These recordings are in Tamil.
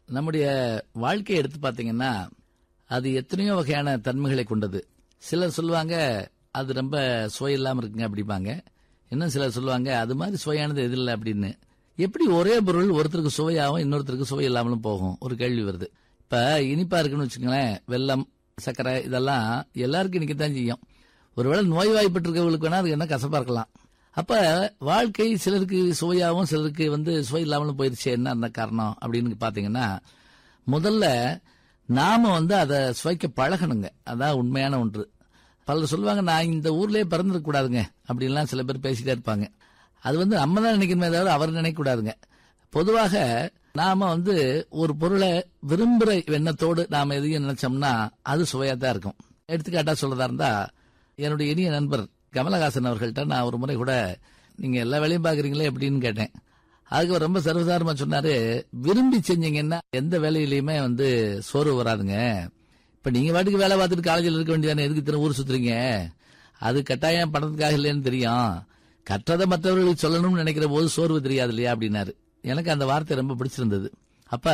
நம்முடைய வாழ்க்கையை எடுத்து பார்த்தீங்கன்னா அது எத்தனையோ வகையான தன்மைகளை கொண்டது சிலர் சொல்லுவாங்க அது ரொம்ப சுவை இல்லாம இருக்குங்க அப்படிம்பாங்க இன்னும் சிலர் சொல்லுவாங்க அது மாதிரி சுவையானது எது இல்லை அப்படின்னு எப்படி ஒரே பொருள் ஒருத்தருக்கு சுவையாகவும் இன்னொருத்தருக்கு சுவை இல்லாமலும் போகும் ஒரு கேள்வி வருது இப்ப இனிப்பா இருக்குன்னு வச்சுக்கோங்களேன் வெல்லம் சர்க்கரை இதெல்லாம் எல்லாருக்கும் இன்னைக்கு செய்யும் ஒருவேளை நோய்வாய்ப்பட்டிருக்கவங்களுக்கு வேணா அது என்ன கசப்பா இருக்கலாம் அப்ப வாழ்க்கை சிலருக்கு சுவையாகவும் சிலருக்கு வந்து சுவை இல்லாமலும் போயிருச்சு என்ன அந்த காரணம் அப்படின்னு பாத்தீங்கன்னா முதல்ல நாம வந்து அதை சுவைக்க பழகணுங்க அதான் உண்மையான ஒன்று பலர் சொல்லுவாங்க நான் இந்த ஊர்லயே பிறந்திருக்க கூடாதுங்க அப்படின்லாம் சில பேர் பேசிட்டே இருப்பாங்க அது வந்து நம்ம தான் நினைக்கணுமே தவிர அவர் நினைக்க கூடாதுங்க பொதுவாக நாம வந்து ஒரு பொருளை விரும்புற எண்ணத்தோடு நாம எதையும் நினைச்சோம்னா அது சுவையா தான் இருக்கும் எடுத்துக்காட்டா சொல்றதா இருந்தா என்னுடைய இனிய நண்பர் கமலஹாசன் அவர்கள்ட்ட நான் ஒரு முறை கூட நீங்க எல்லா வேலையும் பாக்குறீங்களே அப்படின்னு கேட்டேன் அதுக்கு அவர் ரொம்ப சர்வசாரமா சொன்னாரு விரும்பி செஞ்சீங்கன்னா எந்த வேலையிலயுமே வந்து சோர்வு வராதுங்க இப்ப நீங்க பாட்டுக்கு வேலை பார்த்துட்டு காலேஜில் இருக்க வேண்டியதானே எதுக்கு இத்தனை ஊர் சுத்துறீங்க அது கட்டாயம் பணத்துக்காக இல்லைன்னு தெரியும் கற்றதை மற்றவர்களுக்கு சொல்லணும்னு நினைக்கிற போது சோர்வு தெரியாது இல்லையா அப்படின்னாரு எனக்கு அந்த வார்த்தை ரொம்ப பிடிச்சிருந்தது அப்ப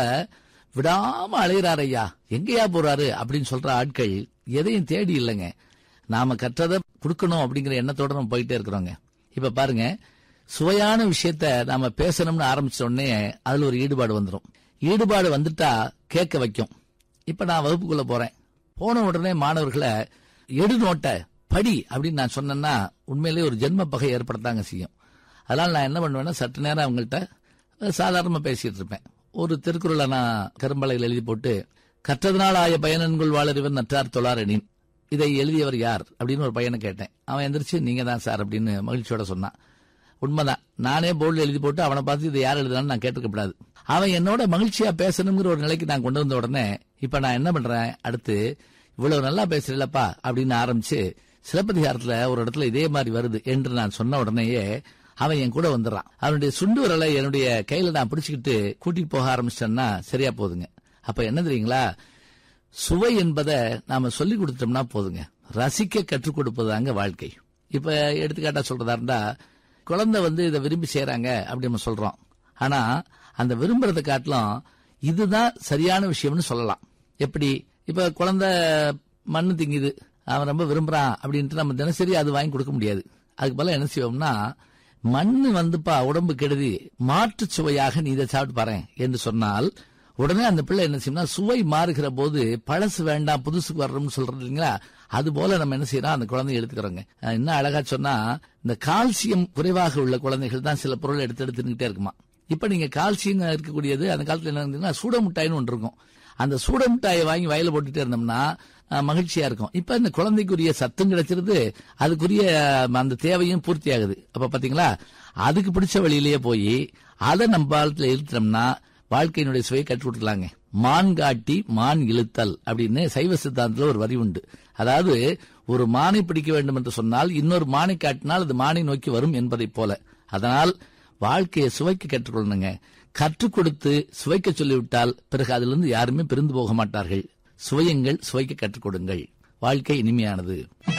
விடாம அலையிறார் ஐயா எங்கேயா போறாரு அப்படின்னு சொல்ற ஆட்கள் எதையும் தேடி இல்லைங்க நாம கற்றதை கொடுக்கணும் அப்படிங்கிற எண்ணத்தோட நம்ம போயிட்டே இருக்கிறோங்க இப்ப பாருங்க சுவையான விஷயத்த நாம பேசணும்னு ஆரம்பிச்ச உடனே அதுல ஒரு ஈடுபாடு வந்துடும் ஈடுபாடு வந்துட்டா கேட்க வைக்கும் இப்ப நான் வகுப்புக்குள்ள போறேன் போன உடனே மாணவர்களை எடு நோட்ட படி அப்படின்னு நான் சொன்னேன்னா உண்மையிலேயே ஒரு ஜென்ம பகை ஏற்படத்தாங்க செய்யும் அதனால நான் என்ன பண்ணுவேன்னா சற்று நேரம் அவங்கள்ட்ட சாதாரணமா பேசிட்டு இருப்பேன் ஒரு திருக்குறளை நான் கரும்பலையில் எழுதி போட்டு கற்றதனால் ஆய பயனன்குள் வாழறிவன் நற்றார் தொழாரெனின் இதை எழுதியவர் யார் அப்படின்னு ஒரு பையனை கேட்டேன் அவன் எந்திரிச்சு நீங்க தான் சார் அப்படின்னு மகிழ்ச்சியோட சொன்னான் உண்மைதான் நானே போர்டில் எழுதி போட்டு அவனை பார்த்து இதை யார் எழுதுனான்னு நான் கேட்டுக்கப்படாது அவன் என்னோட மகிழ்ச்சியா பேசணுங்கிற ஒரு நிலைக்கு நான் கொண்டு வந்த உடனே இப்ப நான் என்ன பண்றேன் அடுத்து இவ்வளவு நல்லா பேசுறீங்களப்பா அப்படின்னு ஆரம்பிச்சு சிலப்பதிகாரத்துல ஒரு இடத்துல இதே மாதிரி வருது என்று நான் சொன்ன உடனேயே அவன் என் கூட வந்துடுறான் அவனுடைய சுண்டு விரலை என்னுடைய கையில நான் பிடிச்சுக்கிட்டு கூட்டிட்டு போக ஆரம்பிச்சிட்டேன்னா சரியா போதுங்க அப்ப என்ன தெரியுங்களா சுவை என்பதை நாம சொல்லி கொடுத்தோம்னா போதுங்க ரசிக்க கற்றுக் கொடுப்பதாங்க வாழ்க்கை இப்ப எடுத்துக்காட்டா சொல்றதா இருந்தா குழந்தை வந்து இதை விரும்பி செய்யறாங்க அப்படி நம்ம சொல்றோம் ஆனா அந்த விரும்புறதை காட்டிலும் இதுதான் சரியான விஷயம்னு சொல்லலாம் எப்படி இப்ப குழந்தை மண்ணு திங்குது அவன் ரொம்ப விரும்புறான் அப்படின்ட்டு நம்ம தினசரி அது வாங்கி கொடுக்க முடியாது அதுக்கு பதிலா என்ன செய்வோம்னா மண்ணு வந்துப்பா உடம்பு கெடுதி மாற்று சுவையாக நீ இதை சாப்பிட்டு பாரு என்று சொன்னால் உடனே அந்த பிள்ளை என்ன செய்யணும்னா சுவை மாறுகிற போது பழசு வேண்டாம் புதுசுக்கு வர்றோம்னு சொல்றது இல்லைங்களா அது போல நம்ம என்ன செய்யறோம் அந்த குழந்தைய எடுத்துக்கிறோங்க அஹ் இன்னும் அழகா சொன்னா இந்த கால்சியம் குறைவாக உள்ள குழந்தைகள் தான் சில பொருள் எடுத்து எடுத்துக்கிட்டே இருக்குமா இப்ப நீங்க கால்சியம் இருக்கக்கூடியது அந்த காலத்துல என்ன இருந்ததுன்னா சூட மிட்டாய்னு ஒன்று இருக்கும் அந்த சூட மிட்டாயை வாங்கி வயல போட்டுட்டே இருந்தோம்னா அஹ், மகிழ்ச்சியா இருக்கும் இப்ப இந்த குழந்தைக்குரிய சத்தும் கிடைச்சிருது அதுக்குரிய அஹ், அந்த தேவையும் பூர்த்தி ஆகுது அப்ப பாத்தீங்களா அதுக்கு பிடிச்ச வழியிலேயே போய் அதை நம்ம காலத்துல இழுத்தோம்னா வாழ்க்கையினுடைய சுவையை கற்றுக் கொடுக்கலாங்க மான் காட்டி மான் இழுத்தல் அப்படின்னு சைவ சித்தாந்தத்துல ஒரு வரி உண்டு அதாவது ஒரு மானை பிடிக்க வேண்டும் என்று சொன்னால் இன்னொரு மானை காட்டினால் அது மானை நோக்கி வரும் என்பதைப் போல அதனால் வாழ்க்கையை சுவைக்க கற்றுக்கொள்ளணுங்க கற்றுக் கொடுத்து சுவைக்க சொல்லிவிட்டால் பிறகு அதிலிருந்து யாருமே பிரிந்து போக மாட்டார்கள் சுவையுங்கள் சுவைக்க கற்றுக் கொடுங்கள் வாழ்க்கை இனிமையானது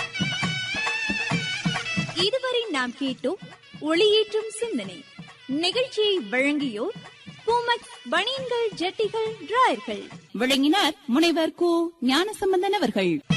இதுவரை நாம் கேட்டோம் ஒளியேற்றும் சிந்தனை நிகழ்ச்சியை வழங்கியோர் பூமக் பனியன்கள் ஜட்டிகள் டிராயர்கள் விளங்கினார் முனைவர் கு ஞானசம்பந்தன் அவர்கள்